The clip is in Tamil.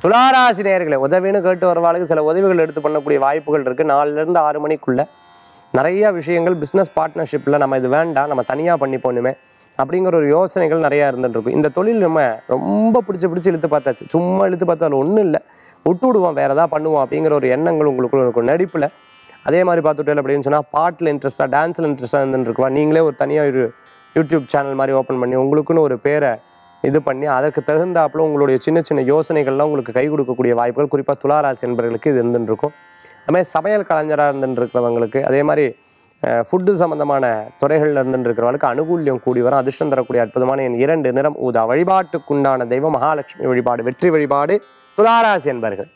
துளாராசி நேயர்களே உதவின்னு கேட்டு வரவாளுக்கு சில உதவிகள் எடுத்து பண்ணக்கூடிய வாய்ப்புகள் இருக்குது நாலுலேருந்து ஆறு மணிக்குள்ளே நிறைய விஷயங்கள் பிஸ்னஸ் பார்ட்னர்ஷிப்பில் நம்ம இது வேண்டாம் நம்ம தனியாக பண்ணி போகணுமே அப்படிங்கிற ஒரு யோசனைகள் நிறையா இருந்துட்டு இருக்கும் இந்த தொழில் நம்ம ரொம்ப பிடிச்சி பிடிச்சி இழுத்து பார்த்தாச்சு சும்மா இழுத்து பார்த்தாலும் ஒன்றும் இல்லை விட்டு விடுவோம் வேறு எதாவது பண்ணுவோம் அப்படிங்கிற ஒரு எண்ணங்கள் உங்களுக்குள்ள இருக்கும் நடிப்பில் அதே மாதிரி பார்த்துட்டு அப்படின்னு சொன்னால் பாட்டில் இன்ட்ரெஸ்ட்டாக டான்ஸில் இன்ட்ரெஸ்ட்டாக இருந்துருக்குவா நீங்களே ஒரு தனியாக ஒரு யூடியூப் சேனல் மாதிரி ஓப்பன் பண்ணி உங்களுக்குன்னு ஒரு பேரை இது பண்ணி அதற்கு தகுந்தாப்புல உங்களுடைய சின்ன சின்ன யோசனைகள்லாம் உங்களுக்கு கை கொடுக்கக்கூடிய வாய்ப்புகள் குறிப்பாக துளாராசி என்பவர்களுக்கு இது இருந்துட்டு இருக்கும் அதுமாதிரி சமையல் கலைஞராக இருந்துட்டு இருக்கிறவங்களுக்கு அதே மாதிரி ஃபுட்டு சம்மந்தமான துறைகளில் இருந்துட்டு இருக்கிறவங்களுக்கு அனுகூல்யம் கூடி வரும் அதிர்ஷ்டம் தரக்கூடிய அற்புதமான என் இரண்டு நிறம் ஊதா வழிபாட்டுக்குண்டான தெய்வம் மகாலட்சுமி வழிபாடு வெற்றி வழிபாடு துளாராசி என்பர்கள்